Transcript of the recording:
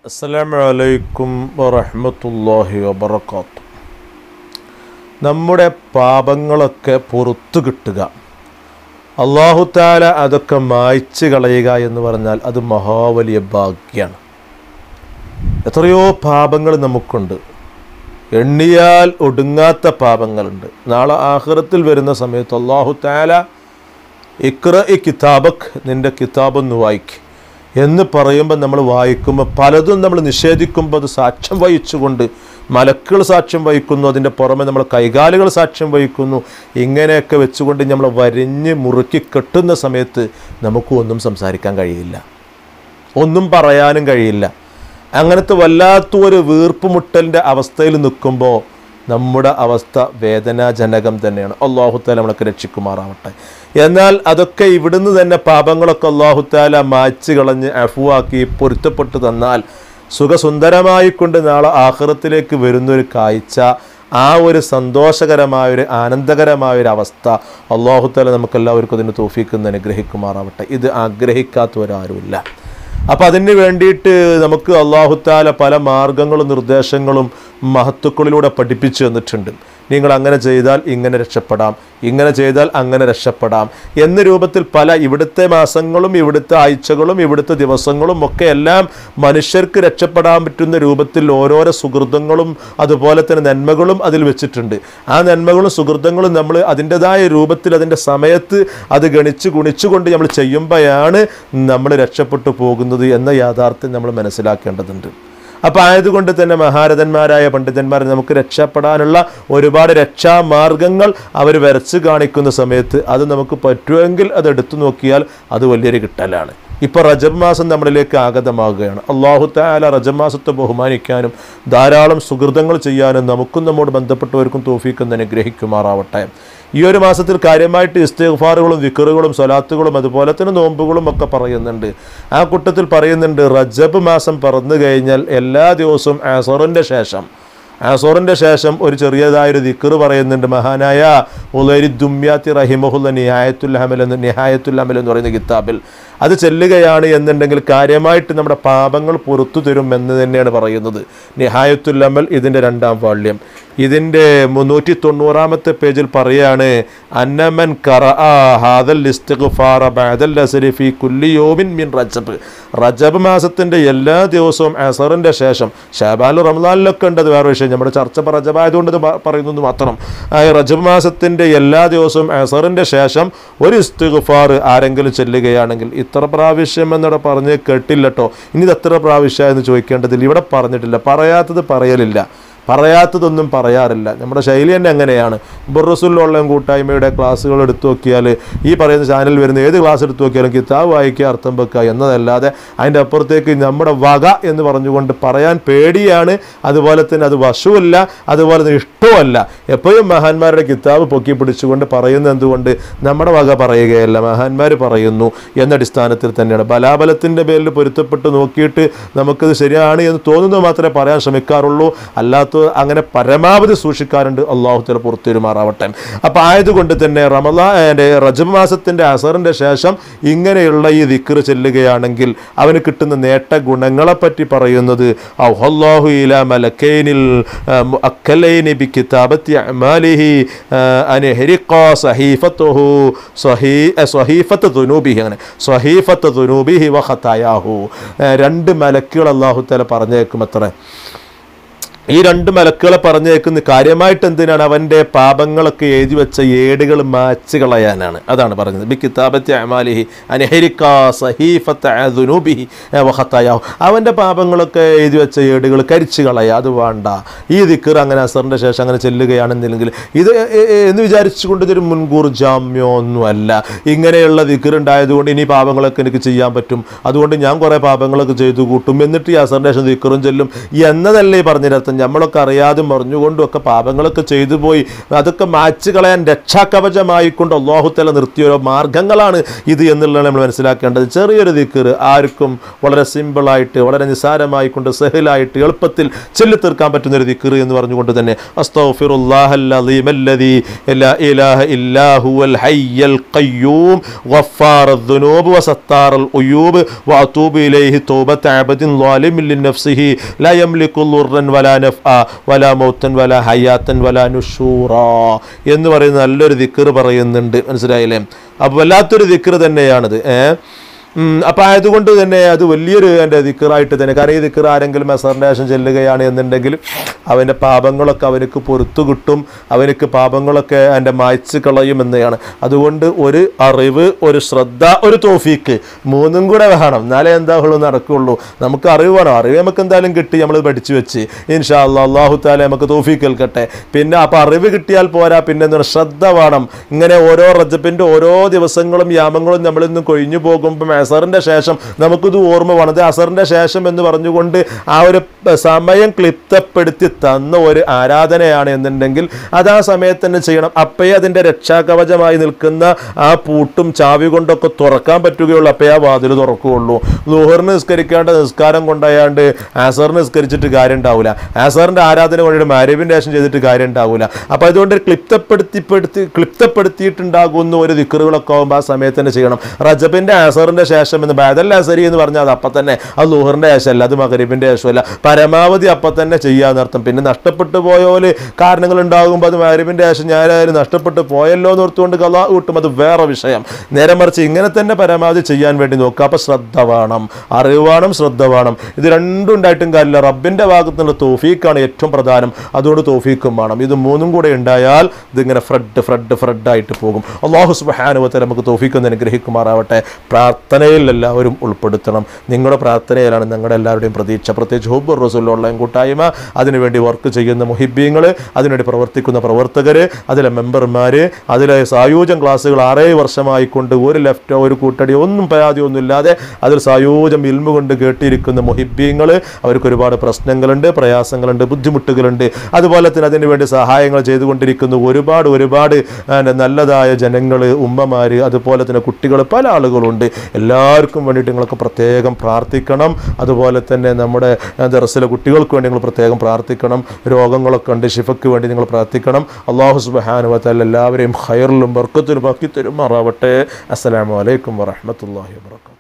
അസ്സലാമു അലൈക്കും വറഹ്മത്തുള്ളാഹി വബറകാത്തു നമ്മുടെ പാപങ്ങളൊക്കെ പുറത്തു കിട്ടുക അള്ളാഹു താല അതൊക്കെ മായ്ച്ചു കളയുക എന്ന് പറഞ്ഞാൽ അത് മഹാവലിയ ഭാഗ്യമാണ് എത്രയോ പാപങ്ങൾ നമുക്കുണ്ട് എണ്ണിയാൽ ഒടുങ്ങാത്ത പാപങ്ങളുണ്ട് നാളെ ആഹ്റത്തിൽ വരുന്ന സമയത്ത് അള്ളാഹു താല ഇക്ര ഇ കിതാബക് നിന്റെ കിതാബൊന്ന് വായിക്ക് എന്ന് പറയുമ്പോൾ നമ്മൾ വായിക്കുമ്പോൾ പലതും നമ്മൾ നിഷേധിക്കുമ്പോൾ അത് സാക്ഷ്യം വഹിച്ചുകൊണ്ട് മലക്കുകൾ സാക്ഷ്യം വഹിക്കുന്നു അതിൻ്റെ പുറമെ നമ്മൾ കൈകാലുകൾ സാക്ഷ്യം വഹിക്കുന്നു ഇങ്ങനെയൊക്കെ വെച്ചുകൊണ്ട് നമ്മൾ വരിഞ്ഞ് മുറുക്കി കെട്ടുന്ന സമയത്ത് നമുക്ക് ഒന്നും സംസാരിക്കാൻ കഴിയില്ല ഒന്നും പറയാനും കഴിയില്ല അങ്ങനത്തെ വല്ലാത്ത ഒരു വീർപ്പുമുട്ടലിൻ്റെ അവസ്ഥയിൽ നിൽക്കുമ്പോൾ നമ്മുടെ അവസ്ഥ വേദനാജനകം തന്നെയാണ് അള്ളാഹുത്താല നമ്മളൊക്കെ രക്ഷിക്കുമാറാവട്ടെ എന്നാൽ അതൊക്കെ ഇവിടുന്ന് തന്നെ പാപങ്ങളൊക്കെ അള്ളാഹുത്താല മായ്ച്ചു കളഞ്ഞ് അഫുവാക്കി പൊരുത്തപ്പെട്ട് തന്നാൽ സുഖസുന്ദരമായി കൊണ്ട് നാളെ ആഹ്റത്തിലേക്ക് വരുന്നൊരു കാഴ്ച ആ ഒരു സന്തോഷകരമായ ഒരു ആനന്ദകരമായ ഒരു അവസ്ഥ അള്ളാഹുത്താല നമുക്കെല്ലാവർക്കും അതിന് തോഫിക്കുന്ന അനുഗ്രഹിക്കുമാറാവട്ടെ ഇത് ആഗ്രഹിക്കാത്തവരാരുമില്ല അപ്പം അതിന് വേണ്ടിയിട്ട് നമുക്ക് അള്ളാഹുത്താല പല മാർഗങ്ങളും നിർദ്ദേശങ്ങളും മഹത്തുക്കളിലൂടെ പഠിപ്പിച്ചു തന്നിട്ടുണ്ട് നിങ്ങൾ അങ്ങനെ ചെയ്താൽ ഇങ്ങനെ രക്ഷപ്പെടാം ഇങ്ങനെ ചെയ്താൽ അങ്ങനെ രക്ഷപ്പെടാം എന്ന രൂപത്തിൽ പല ഇവിടുത്തെ മാസങ്ങളും ഇവിടുത്തെ ആഴ്ചകളും ഇവിടുത്തെ ദിവസങ്ങളും ഒക്കെ എല്ലാം മനുഷ്യർക്ക് രക്ഷപ്പെടാൻ പറ്റുന്ന രൂപത്തിൽ ഓരോരോ സുഹൃതങ്ങളും അതുപോലെ തന്നെ നന്മകളും അതിൽ വെച്ചിട്ടുണ്ട് ആ നന്മകളും സുഹൃതങ്ങളും നമ്മൾ അതിൻ്റെതായ രൂപത്തിൽ അതിൻ്റെ സമയത്ത് അത് ഗണിച്ച് ഗുണിച്ചുകൊണ്ട് നമ്മൾ ചെയ്യുമ്പോഴാണ് നമ്മൾ രക്ഷപ്പെട്ടു പോകുന്നത് എന്ന യാഥാർത്ഥ്യം നമ്മൾ മനസ്സിലാക്കേണ്ടതുണ്ട് അപ്പോൾ ആയതുകൊണ്ട് തന്നെ മഹാരഥന്മാരായ പണ്ഡിതന്മാർ നമുക്ക് രക്ഷപ്പെടാനുള്ള ഒരുപാട് രക്ഷാമാർഗങ്ങൾ അവർ വരച്ച് കാണിക്കുന്ന സമയത്ത് അത് നമുക്ക് പറ്റുമെങ്കിൽ അത് എടുത്തു നോക്കിയാൽ അത് വലിയൊരു കിട്ടലാണ് ഇപ്പോൾ റജബ് മാസം നമ്മളിലേക്ക് ആഗതമാകുകയാണ് അള്ളാഹു താല റജബ് മാസത്തെ ബഹുമാനിക്കാനും ധാരാളം സുഹൃതങ്ങൾ ചെയ്യാനും നമുക്കും നമ്മോട് ബന്ധപ്പെട്ടവർക്കും തോഫിക്കുന്ന അനുഗ്രഹിക്കുമാറാവട്ടെ ഈ ഒരു മാസത്തിൽ കാര്യമായിട്ട് ഇസ്തിഗ്ഫാറുകളും വിക്കറുകളും സ്വലാത്തുകളും അതുപോലെ തന്നെ നോമ്പുകളും ഒക്കെ പറയുന്നുണ്ട് ആ കൂട്ടത്തിൽ പറയുന്നുണ്ട് റജബ് മാസം പറന്നു കഴിഞ്ഞാൽ എല്ലാ ദിവസവും ആസറിൻ്റെ ശേഷം ആസോറിൻ്റെ ശേഷം ഒരു ചെറിയതായൊരു ദിക്കറ് പറയുന്നുണ്ട് മഹാനായ ഉലരി ദുമ്യാത്തി റഹിമഹുല്ല നിഹായത്തുൽ ഹമൽ എന്ന് നിഹായത്തുൽ ഹമൽ എന്ന് പറയുന്ന കിതാബിൽ അത് ചെല്ലുകയാണ് എന്നുണ്ടെങ്കിൽ കാര്യമായിട്ട് നമ്മുടെ പാപങ്ങൾ പുറത്തു തരും എന്ന് തന്നെയാണ് പറയുന്നത് നിഹായത്തുൽ അമൽ ഇതിൻ്റെ രണ്ടാം വാള്യം ഇതിൻ്റെ മുന്നൂറ്റി തൊണ്ണൂറാമത്തെ പേജിൽ പറയാണ് അന്നമൻ കറ ഹാദൽ ഇസ്തിഗ്ഫാറ ബഅദൽ അസ്രി ഫീ കുല്ലി യൗമിൻ മിൻ റജബ് റജബ് മാസത്തിൻ്റെ എല്ലാ ദിവസവും അസറിൻ്റെ ശേഷം ഷാബാൽ റംസാനിലൊക്കെ ഉണ്ട് അത് വേറെ വിഷയം നമ്മുടെ ചർച്ച ഇപ്പോൾ റജബായതുകൊണ്ട് ഇത് പ- പറയുന്നത് മാത്രം ആ ഈ റജബ് മാസത്തിൻ്റെ എല്ലാ ദിവസവും അസറിൻ്റെ ശേഷം ഒരു ഇസ്തിഗ്ഫാർ ആരെങ്കിലും ചെല്ലുകയാണെങ്കിൽ ഇത്ര പ്രാവശ്യം എന്നിവിടെ പറഞ്ഞ് കേട്ടില്ല കേട്ടോ ഇനി ഇത് എത്ര പ്രാവശ്യം എന്ന് ചോദിക്കേണ്ടതില്ല ഇവിടെ പറഞ്ഞിട്ടില്ല പറയാത്തത് പറയലില്ല പറയാത്തതൊന്നും പറയാറില്ല നമ്മുടെ ശൈലി തന്നെ അങ്ങനെയാണ് ബുറസുൽ ഓൺലൈൻ കൂട്ടായ്മയുടെ ക്ലാസ്സുകൾ എടുത്തു നോക്കിയാൽ ഈ പറയുന്ന ചാനൽ വരുന്ന ഏത് ക്ലാസ് എടുത്തു നോക്കിയാലും കിതാബ് വായിക്കുക അർത്ഥം വെക്കുക എന്നതല്ലാതെ അതിൻ്റെ അപ്പുറത്തേക്ക് നമ്മുടെ വക എന്ന് പറഞ്ഞുകൊണ്ട് പറയാൻ പേടിയാണ് അതുപോലെ തന്നെ അത് വശവുമല്ല അതുപോലെ തന്നെ ഇഷ്ടവുമല്ല എപ്പോഴും മഹാന്മാരുടെ കിതാബ് പൊക്കി പിടിച്ചുകൊണ്ട് പറയുന്നത് എന്തുകൊണ്ട് നമ്മുടെ വക പറയുകയല്ല മഹാന്മാർ പറയുന്നു എന്ന അടിസ്ഥാനത്തിൽ തന്നെയാണ് ബലാബലത്തിൻ്റെ പേരിൽ പൊരുത്തപ്പെട്ട് നോക്കിയിട്ട് നമുക്കത് ശരിയാണ് എന്ന് തോന്നുന്നത് മാത്രമേ പറയാൻ ശ്രമിക്കാറുള്ളൂ അല്ലാത്ത അങ്ങനെ പരമാവധി സൂക്ഷിക്കാറുണ്ട് അള്ളാഹു ചില പുറത്തുവരുമാറാവട്ടെ അപ്പം ആയതുകൊണ്ട് തന്നെ റമലാ റജബ് മാസത്തിൻ്റെ അസറിൻ്റെ ശേഷം ഇങ്ങനെയുള്ള ഈ ദിക്ർ ചെല്ലുകയാണെങ്കിൽ അവന് കിട്ടുന്ന നേട്ട ഗുണങ്ങളെപ്പറ്റി പറയുന്നത് ഔഹല്ലാഹു ഇല മലക്കൈനിൽ അക്കലൈനി ബി കിതാബത്തി അമാലിഹി അനഹരിഖ സഹീഫത്തുഹു സഹീ സഹീഫത്ത് ദുനൂബിഹി അങ്ങനെ സഹീഫത്ത് ദുനൂബിഹി വ ഖതായാഹു രണ്ട് മലക്കുകൾ അള്ളാഹു തല പറഞ്ഞേക്കും അത്രേ ഈ രണ്ട് മലക്കുകളെ പറഞ്ഞേക്കുന്ന കാര്യമായിട്ട് എന്തിനാണ് അവൻ്റെ പാപങ്ങളൊക്കെ എഴുതി വെച്ച ഏടുകൾ മാച്ച് കളയാനാണ് അതാണ് പറഞ്ഞത് ബി കിതാബത്തി അമാലിഹി അനഹരിക്ക സഹീഫത്ത് ദുനൂബിഹി വഹത്തായാഹു അവൻ്റെ പാപങ്ങളൊക്കെ എഴുതി വെച്ച ഏടുകൾ കരിച്ചു കളയുക അത് വേണ്ട ഈ ദിക്കർ അങ്ങനെ അസറിൻ്റെ ശേഷം അങ്ങനെ ചെല്ലുകയാണെന്നുണ്ടെങ്കിൽ ഇത് എ- എ- എ- എന്ന് വിചാരിച്ചുകൊണ്ട് ഇതൊരു മുൻകൂർ ജാമ്യോ ഒന്നുമല്ല ഇങ്ങനെയുള്ള ദിക്കർ ഉണ്ടായതുകൊണ്ട് ഇനി പാപങ്ങളൊക്കെ എനിക്ക് ചെയ്യാൻ പറ്റും അതുകൊണ്ട് ഞാൻ കുറേ പാപങ്ങളൊക്കെ ചെയ്തു കൂട്ടും എന്നിട്ട് ഈ അസറിൻ്റെ ശേഷം ദിക്കറും ചെല്ലും എന്നതല്ലേ ഈ പറഞ്ഞതിനർത്ഥം നമ്മളൊക്കെ അറിയാതും അറിഞ്ഞുകൊണ്ടും ഒക്കെ പാപങ്ങളൊക്കെ ചെയ്തു പോയി അതൊക്കെ മാച്ച് കളയാൻ രക്ഷാകവചമായിക്കൊണ്ട് അള്ളാഹുത്തല നിർത്തിയ ഓരോ മാർഗങ്ങളാണ് ഇത് എന്നുള്ളതാണ് നമ്മൾ മനസ്സിലാക്കേണ്ടത് ചെറിയൊരു ദിക്കർ ആർക്കും വളരെ സിമ്പിളായിട്ട് വളരെ നിസാരമായിക്കൊണ്ട് സഹലായിട്ട് എളുപ്പത്തിൽ ചൊല്ലി തീർക്കാൻ പറ്റുന്ന ഒരു ദിക്കർ എന്ന് പറഞ്ഞുകൊണ്ട് തന്നെ അസ്തഗ്ഫിറുല്ലാഹല്ലദീമല്ലദീ ലാ ഇലാഹ ഇല്ലാ ഹുവൽ ഹയ്യൽ ഖയ്യൂം ഗഫാറ الذنوب وستار العيوب وأتوب إليه توبة عبد ظالم لنفسه لا يملك ضرا ولا نفعا ولا موتا ولا حياة ولا نشورا എന്ന് പറയുന്ന നല്ലൊരു ദിക്കർ പറയുന്നുണ്ട് മനസ്സിലായില്ലേ അപ്പോൾ വല്ലാത്തൊരു ദിക്കർ തന്നെയാണിത് ഏഹ് ഉം, അപ്പൊ ആയതുകൊണ്ട് തന്നെ അത് വലിയൊരു എൻ്റെ ദിക്കറായിട്ട് തന്നെ കാരണം ഈ ദിക്കർ ആരെങ്കിലും മെസറിൻ്റെ ശേഷം ചെല്ലുകയാണ് എന്നുണ്ടെങ്കിൽ അവൻ്റെ പാപങ്ങളൊക്കെ അവനക്ക് പൊറത്തു കിട്ടും അവനക്ക് പാപങ്ങളൊക്കെ എൻ്റെ മായ്ച്ച് കളയും എന്നതാണ് അതുകൊണ്ട് ഒരു അറിവ് ഒരു ശ്രദ്ധ ഒരു തോഫീക്ക് മൂന്നും കൂടെ വേണം എന്നാലേ എന്താവുള്ളൂ നടക്കുള്ളൂ നമുക്ക് അറിവ് വേണം അറിവ് നമുക്ക് എന്തായാലും കിട്ടി നമ്മൾ പഠിച്ചു വെച്ച് ഇൻഷാ അല്ലാ അള്ളാഹു താല നമുക്ക് തോഫീക്ക് കേൾക്കട്ടെ പിന്നെ അപ്പോൾ അറിവ് കിട്ടിയാൽ പോരാ പിന്നെ എന്താണ് ശ്രദ്ധ വേണം ഇങ്ങനെ ഓരോ റജബിൻ്റെ ഓരോ ദിവസങ്ങളും യാമങ്ങളും നമ്മളിൽ നിന്ന് കൊഴിഞ്ഞു പോകുമ്പോൾ അസറിൻ്റെ ശേഷം നമുക്കിത് ഓർമ്മ വേണം ഇത് അസറിൻ്റെ ശേഷം എന്ന് പറഞ്ഞുകൊണ്ട് ആ ഒരു സമയം ക്ലിപ്തപ്പെടുത്തി തന്ന ഒരു ആരാധനയാണ് എന്നുണ്ടെങ്കിൽ അത് ആ സമയത്ത് തന്നെ ചെയ്യണം അപ്പേ അതിൻ്റെ രക്ഷാകവചമായി നിൽക്കുന്ന ആ പൂട്ടും ചാവി കൊണ്ടൊക്കെ തുറക്കാൻ പറ്റുകയുള്ളൂ അപ്പേ ആ വാതിൽ തുറക്കുകയുള്ളൂ ലുഹറിന് നിസ്കരിക്കേണ്ട നിസ്കാരം കൊണ്ടയാണ്ട് ആസറിന് നിസ്കരിച്ചിട്ട് കാര്യം ഉണ്ടാവില്ല ആസറിൻ്റെ ആരാധന കൊണ്ടിട്ട് മാരേബിൻ്റെ ശേഷം ചെയ്തിട്ട് കാര്യം ഉണ്ടാവില്ല അപ്പോൾ അതുകൊണ്ട് ക്ലിപ്തപ്പെടുത്തിപ്പെടുത്തി ക്ലിപ്തപ്പെടുത്തിയിട്ടുണ്ടാകുന്ന ഒരു ദിക്കറുകളൊക്കെ ആകുമ്പോൾ ആ സമയത്ത് തന്നെ ചെയ്യണം റജബിൻ്റെ ആസറിൻ്റെ ശേഷം എന്ന് ബാദൽ അസരി എന്ന് പറഞ്ഞാൽ അത് അപ്പം തന്നെ അത് ലുഹറിൻ്റെ ശേഷമല്ല അത് മകരീബിൻ്റെ ശേഷമല്ല പരമാവധി അപ്പം തന്നെ ചെയ്യാന്നർത്ഥം പിന്നെ നഷ്ടപ്പെട്ടു പോയോല് കാരണങ്ങൾ ഉണ്ടാകുമ്പോൾ അത് മകരീബിൻ്റെ ശേഷം ഞാനായാലും നഷ്ടപ്പെട്ടു പോയല്ലോ എന്ന് ഓർത്തുകൊണ്ട് കലാ കൂട്ടും അത് വേറെ വിഷയം നേരെ മറിച്ച് ഇങ്ങനെ തന്നെ പരമാവധി ചെയ്യാൻ വേണ്ടി നോക്കുക അപ്പം ശ്രദ്ധ വേണം അറിവ് വേണം ശ്രദ്ധ വേണം ഇത് രണ്ടും ഉണ്ടായിട്ടും കാര്യമില്ല റബ്ബിൻ്റെ ഭാഗത്തു നിന്നുള്ള തോഫീക്കാണ് ഏറ്റവും പ്രധാനം അതുകൊണ്ട് തോഫീക്കും വേണം ഇത് മൂന്നും കൂടെ ഉണ്ടായാൽ ഇതിങ്ങനെ ഫ്രഡ് ഫ്രഡ് ഫ്രഡായിട്ട് പോകും അള്ളാഹു സുബഹാനുവത്തെ നമുക്ക് തോഫീക്ക് ഒന്ന് അനുഗ്രഹിക്കുമാറാവട്ടെ പ്രാർത്ഥനയിൽ എല്ലാവരും ഉൾപ്പെടുത്തണം നിങ്ങളുടെ പ്രാർത്ഥനയിലാണ് ഞങ്ങളുടെ എല്ലാവരുടെയും പ്രതീക്ഷ പ്രത്യേകിച്ച് ഹുബ് റസൂൽ ഓൺലൈൻ കൂട്ടായ്മ അതിനുവേണ്ടി വർക്ക് ചെയ്യുന്ന മുഹിബ്യങ്ങൾ അതിനുവേണ്ടി പ്രവർത്തിക്കുന്ന പ്രവർത്തകർ അതിലെ മെമ്പർമാർ അതിലെ സായൂജം ക്ലാസ്സുകൾ ആറേ വർഷമായിക്കൊണ്ട് ഒരു ലെഫ്റ്റോ ഒരു കൂട്ടടി ഒന്നും പരാതിയൊന്നും ഇല്ലാതെ അതിൽ സായൂജം ഇൽമ കൊണ്ട് കേട്ടിരിക്കുന്ന മുഹിബ്യങ്ങൾ അവർക്ക് ഒരുപാട് പ്രശ്നങ്ങളുണ്ട് പ്രയാസങ്ങളുണ്ട് ബുദ്ധിമുട്ടുകളുണ്ട് അതുപോലെ തന്നെ അതിനു വേണ്ടി സഹായങ്ങൾ ചെയ്തുകൊണ്ടിരിക്കുന്ന ഒരുപാട് ഒരുപാട് ആ, നല്ലതായ ജനങ്ങൾ ഉമ്മമാർ അതുപോലെ തന്നെ കുട്ടികൾ പല ആളുകളുണ്ട് എല്ലാവർക്കും വേണ്ടിയിട്ട് നിങ്ങളൊക്കെ പ്രത്യേകം പ്രാർത്ഥിക്കണം അതുപോലെ തന്നെ നമ്മുടെ ആ, ദർസിലെ കുട്ടികൾക്ക് വേണ്ടി നിങ്ങൾ പ്രത്യേകം പ്രാർത്ഥിക്കണം രോഗങ്ങളൊക്കെ ഉണ്ട് ഷിഫയ്ക്ക് വേണ്ടി നിങ്ങൾ പ്രാർത്ഥിക്കണം അള്ളാഹു സുബഹാനുവത്താൽ എല്ലാവരെയും ഹയറിലും ബർക്കത്തിലും ആക്കി തരുമാറാവട്ടെ അസ്സലാമു അലൈക്കും വറഹ്മത്തുള്ളാഹി വബറകാതുഹു